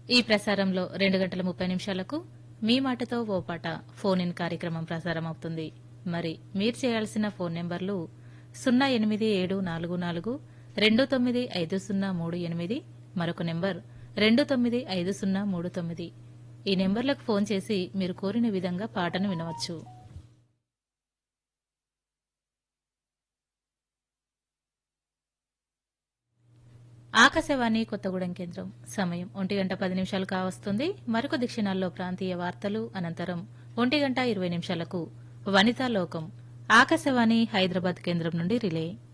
ఈ ప్రసారంలో రెండు గంటల ముప్పై నిమిషాలకు మీ మాటతో ఓ పాట ఫోన్ ఇన్ కార్యక్రమం ప్రసారం అవుతుంది మరి మీరు చేయాల్సిన ఫోన్ నెంబర్లు సున్నా ఎనిమిది ఏడు నాలుగు నాలుగు రెండు తొమ్మిది ఐదు సున్నా మూడు ఎనిమిది మరొక నెంబర్ రెండు తొమ్మిది ఐదు సున్నా మూడు తొమ్మిది ఈ నెంబర్లకు ఫోన్ చేసి మీరు కోరిన విధంగా పాటను వినవచ్చు ఆకాశవాణి కొత్తగూడెం కేంద్రం సమయం ఒంటి గంట పది నిమిషాలు కావస్తుంది మరొక దిక్షణాల్లో ప్రాంతీయ వార్తలు అనంతరం ఒంటి గంట ఇరవై నిమిషాలకు వనితా లోకం ఆకాశవాణి హైదరాబాద్ కేంద్రం నుండి రిలే